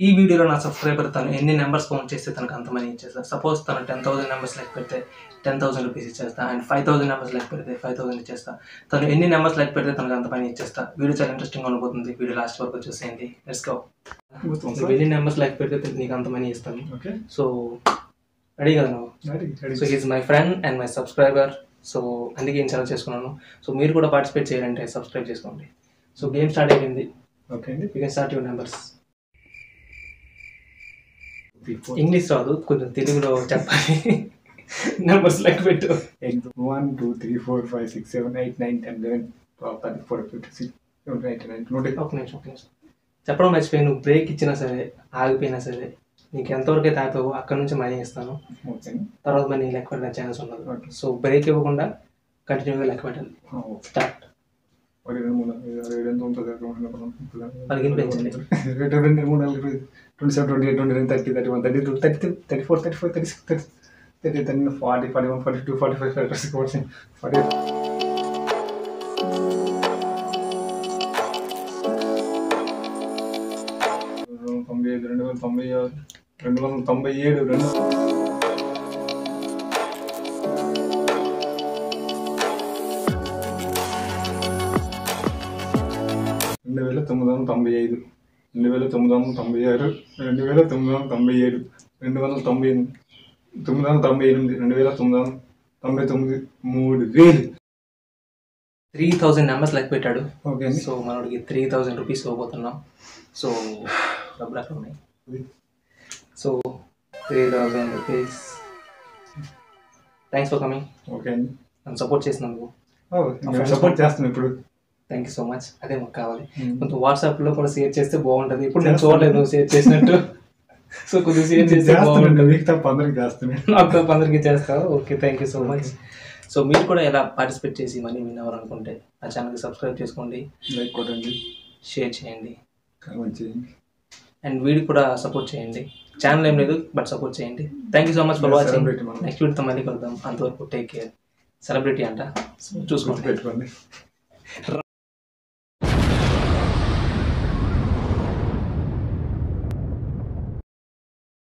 ఈ వీడియోలో నా సబ్స్క్రైబర్ తను ఎన్ని నెంబర్స్ కౌంట్ చేస్తే తనకు అంత మనీ ఇచ్చేస్తా సపోజ్ తను టెన్ థౌసండ్ నెంబర్స్ లెక్క పెడితే టెన్ థౌసండ్ రూపీస్ ఇచ్చేస్తా అండ్ ఫైవ్ థౌసండ్ నెంబర్స్ లెక్క పెడితే ఫైవ్ థౌసండ్ ఇచ్చేస్తా తను ఎన్ని నెంబర్స్ లెక్క పెడితే తనకు అంత మనీ ఇచ్చేస్తా వీడియో చాలా ఇంట్రెస్టింగ్ ఉండబోతుంది వీడియో లాస్ట్ వరకు చూసేయండి లెట్స్ గో గుర్తుంది నువ్వు ఎన్ని నెంబర్స్ లెక్క పెడితే నీకు అంత మనీ ఇస్తాను ఓకే సో రెడీ కదా నువ్వు ready ready so is my friend and my subscriber so అందుకే నేను సెలెక్ట్ చేసుకున్నాను సో మీరు కూడా పార్టిసిపేట్ చేయాలంటే సబ్స్క్రైబ్ చేసుకోండి సో గేమ్ స్టార్ట్ అయిపోయింది ఓకే అండి you can start your numbers English రాదు కొంచెం తెలుగులో చెప్పాలి నెంబర్స్ లెక్క పెట్టు one two three four five six seven eight nine ten eleven twelve thirty four fifty six seven eight nine నూట ఒక నిమిషం ఒక నిమిషం చెప్పడం మర్చిపోయి నువ్వు బ్రేక్ ఇచ్చినా సరే ఆగిపోయినా సరే నీకు ఎంతవరకు అయితే ఆపావో అక్కడ నుంచి మనీ ఇస్తాను ఓకే అండి తర్వాత మనీ లెక్క పెట్టిన ఛాన్స్ ఉండదు ఓకే సో బ్రేక్ ఇవ్వకుండా కంటిన్యూగా లెక్క పెట్టాలి ఓకే స్టార్ట్ ఒక రెండు మూడు నాలుగు ఐదు ఆరు ఏడు ఎనిమిది తొమ్మిది పది పదకొండు పన్నెండు పదిహేను పెంచండి. రెండు రెండు మూడు నాలుగు ఐదు twenty seven twenty eight twenty nine thirty thirty one thirty two thirty three thirty four thirty five thirty six thirty thirty thirty forty forty one forty two forty five forty six forty forty తొంభై ఐదు రెండు వేల తొంభై ఆరు రెండు వందల తొంభై ఏడు రెండు రెండు వేల తొమ్మిది వందల తొంభై ఐదు రెండు వేల తొమ్మిది వందల తొంభై ఆరు రెండు వేల తొమ్మిది వందల తొంభై ఏడు రెండు వందల తొంభై ఎనిమిది తొమ్మిది వందల తొంభై ఎనిమిది రెండు వేల తొమ్మిది వందల తొంభై తొమ్మిది మూడు వేలు త్రీ థౌజండ్ నెంబర్స్ లెక్క పెట్టాడు ఓకే అండి సో మనోడికి త్రీ థౌజండ్ రూపీస్ ఇవ్వబోతున్నాం సో డబ్బులు అక్కడ ఉన్నాయి so three thousand rupees thanks for coming okay అండి నన్ను సపోర్ట్ చేసినందుకు మేము సపోర్ట్ చేస్తున్నాం ఇప్పుడు థ్యాంక్ యూ సో మచ్ అదే మాకు కావాలి Hmm. కొంచెం వాట్సాప్లో కూడా షేర్ చేస్తే బాగుంటుంది ఇప్పుడు నేను చూడలేదు నువ్వు షేర్ చేసినట్టు సో కొద్దిగా షేర్ చేస్తే చేస్తున్నాండి బాగుంటుంది మీకు తప్ప అందరికి చేస్తున్నాను నాకు తప్ప అందరికీ చేస్తావు okay thank you so much so మీరు కూడా ఎలా పార్టిసిపేట్ చేసి మనీ విన్ అవ్వాలనుకుంటే ఆ ఛానల్కి సబ్స్క్రైబ్ చేసుకోండి లైక్ కొట్టండి షేర్ చేయండి కామెంట్ చేయండి అండ్ వీడికి కూడా సపోర్ట్ చేయండి ఛానల్ ఏం లేదు బట్ సపోర్ట్ చేయండి thank you so much for watching Celebrity మనం. నెక్స్ట్ వీడితో మళ్ళీ కలుద్దాం అంతవరకు టేక్ కేర్ సెలబ్రిటీ అంట చూసుకోండి పెట్టుకోండి